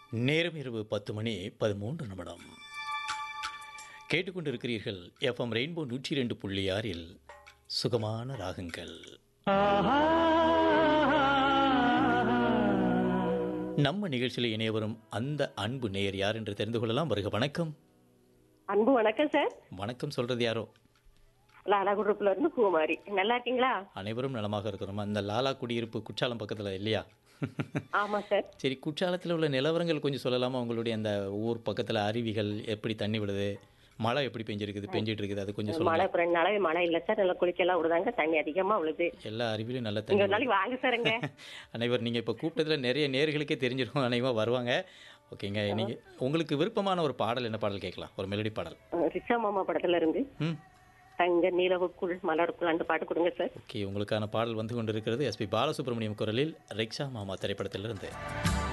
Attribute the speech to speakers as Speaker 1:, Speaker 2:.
Speaker 1: நேரம் இரவு பத்து மணி பதிமூன்று நிமிடம் கேட்டுக்கொண்டிருக்கிறீர்கள் எஃப்எம் ரெயின்போ நூற்றி ரெண்டு புள்ளி ஆறில் சுகமான ராகங்கள் நம்ம நிகழ்ச்சியில் இணைய வரும் அந்த அன்பு நேயர் யார் என்று தெரிந்து கொள்ளலாம் வருக வணக்கம்
Speaker 2: அன்பு வணக்கம் சார்
Speaker 1: வணக்கம் சொல்றது யாரோ
Speaker 2: லாலா குரூப்ல இருந்து பூமாரி நல்லா இருக்கீங்களா
Speaker 1: அனைவரும் நலமாக இருக்கிறோம் அந்த லாலா குடியிருப்பு குற்றாலம் பக்கத்தில் இல்லையா
Speaker 2: ஆமா சார்
Speaker 1: சரி குற்றாலத்தில் உள்ள நிலவரங்கள் கொஞ்சம் சொல்லலாமா உங்களுடைய அந்த ஊர் பக்கத்தில் அருவிகள் எப்படி தண்ணி விடுது மழை எப்படி பெஞ்சிருக்குது பெஞ்சிட்டு இருக்குது அது கொஞ்சம்
Speaker 2: மழை
Speaker 1: சொல்லுங்க
Speaker 2: இப்ப ரெண்டு நாளாவே மழை இல்ல சார் நல்லா குளிக்கலாம் விடுதாங்க தண்ணி அதிகமா விழுது
Speaker 1: எல்லா அருவியிலும் நல்ல
Speaker 2: நீங்க
Speaker 1: தண்ணி
Speaker 2: ஒரு நாளைக்கு வாங்க சாருங்க
Speaker 1: அனைவர் நீங்கள் இப்போ கூப்பிட்டதில் நிறைய நேர்களுக்கே தெரிஞ்சிடும் அனைவரும் வருவாங்க ஓகேங்க நீங்கள் உங்களுக்கு விருப்பமான ஒரு பாடல் என்ன பாடல் கேட்கலாம் ஒரு மெலடி பாடல்
Speaker 2: ரிச்சா மாமா படத்துல இருந்து
Speaker 1: ம்
Speaker 2: தங்க நிலவுக்குள் மலருக்குள் அந்த பாட்டு கொடுங்க சார்
Speaker 1: ஓகே உங்களுக்கான பாடல் வந்து கொண்டிருக்கிறது எஸ்பி பாலசுப்ரமணியம் குரலில் ரிக்ஷா மாமா திரைப்படத்திலிருந்து